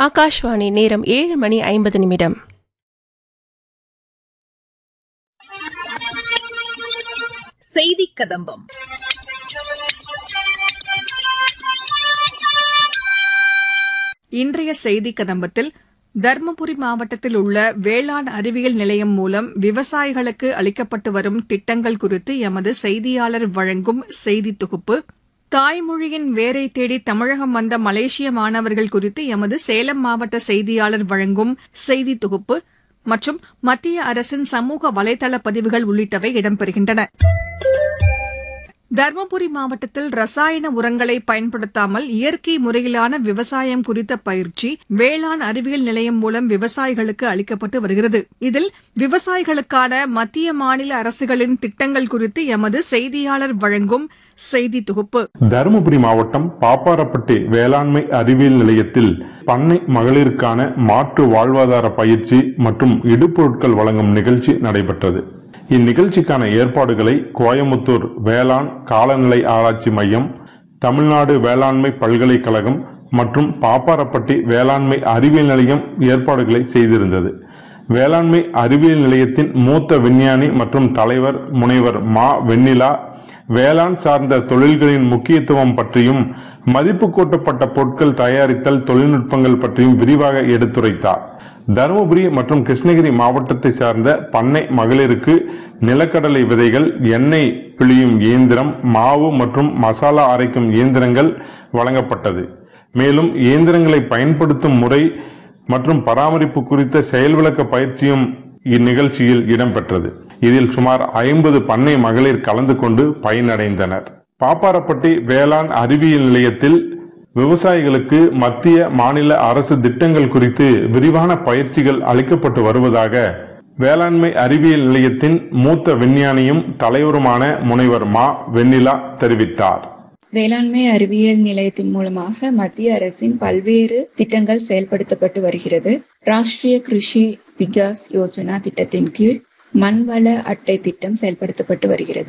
ஆகாஷ்வாணி நேரம் ஏழு மணி ஐம்பது நிமிடம் செய்தி கதம்பம் இன்றைய செய்தி கதம்பத்தில் தர்மபுரி மாவட்டத்தில் உள்ள வேளாண் அறிவியல் நிலையம் மூலம் விவசாயிகளுக்கு அளிக்கப்பட்டு வரும் திட்டங்கள் குறித்து எமது செய்தியாளர் வழங்கும் செய்தி தொகுப்பு தாய்மொழியின் வேரை தேடி தமிழகம் வந்த மலேசிய மாணவர்கள் குறித்து எமது சேலம் மாவட்ட செய்தியாளர் வழங்கும் செய்தி தொகுப்பு மற்றும் மத்திய அரசின் சமூக வலைதள பதிவுகள் உள்ளிட்டவை இடம்பெறுகின்றன தருமபுரி மாவட்டத்தில் ரசாயன உரங்களை பயன்படுத்தாமல் இயற்கை முறையிலான விவசாயம் குறித்த பயிற்சி வேளாண் அறிவியல் நிலையம் மூலம் விவசாயிகளுக்கு அளிக்கப்பட்டு வருகிறது இதில் விவசாயிகளுக்கான மத்திய மாநில அரசுகளின் திட்டங்கள் குறித்து எமது செய்தியாளர் வழங்கும் செய்தி தொகுப்பு தருமபுரி மாவட்டம் பாப்பாரப்பட்டி வேளாண்மை அறிவியல் நிலையத்தில் பண்ணை மகளிருக்கான மாற்று வாழ்வாதார பயிற்சி மற்றும் இடுபொருட்கள் வழங்கும் நிகழ்ச்சி நடைபெற்றது இந்நிகழ்ச்சிக்கான ஏற்பாடுகளை கோயமுத்தூர் வேளாண் காலநிலை ஆராய்ச்சி மையம் தமிழ்நாடு வேளாண்மை பல்கலைக்கழகம் மற்றும் பாப்பாரப்பட்டி வேளாண்மை அறிவியல் நிலையம் ஏற்பாடுகளை செய்திருந்தது வேளாண்மை அறிவியல் நிலையத்தின் மூத்த விஞ்ஞானி மற்றும் தலைவர் முனைவர் மா வெண்ணிலா வேளாண் சார்ந்த தொழில்களின் முக்கியத்துவம் பற்றியும் மதிப்பு கூட்டப்பட்ட பொருட்கள் தயாரித்தல் தொழில்நுட்பங்கள் பற்றியும் விரிவாக எடுத்துரைத்தார் தருமபுரி மற்றும் கிருஷ்ணகிரி மாவட்டத்தை சார்ந்த பண்ணை மகளிருக்கு நிலக்கடலை விதைகள் எண்ணெய் பிழியும் இயந்திரம் மாவு மற்றும் மசாலா அரைக்கும் இயந்திரங்கள் வழங்கப்பட்டது மேலும் இயந்திரங்களை பயன்படுத்தும் முறை மற்றும் பராமரிப்பு குறித்த செயல் விளக்க பயிற்சியும் இந்நிகழ்ச்சியில் இடம்பெற்றது இதில் சுமார் ஐம்பது பண்ணை மகளிர் கலந்து கொண்டு பயனடைந்தனர் பாப்பாரப்பட்டி வேளாண் அறிவியல் நிலையத்தில் விவசாயிகளுக்கு மத்திய மாநில அரசு திட்டங்கள் குறித்து விரிவான பயிற்சிகள் அளிக்கப்பட்டு வருவதாக வேளாண்மை அறிவியல் நிலையத்தின் மூத்த விஞ்ஞானியும் தலைவருமான முனைவர் மா வெண்ணிலா தெரிவித்தார் வேளாண்மை அறிவியல் நிலையத்தின் மூலமாக மத்திய அரசின் பல்வேறு திட்டங்கள் செயல்படுத்தப்பட்டு வருகிறது ராஷ்டிரிய கிருஷி விகாஸ் யோஜனா திட்டத்தின் கீழ் மண்வள அட்டை திட்டம் செயல்படுத்தப்பட்டு வருகிறது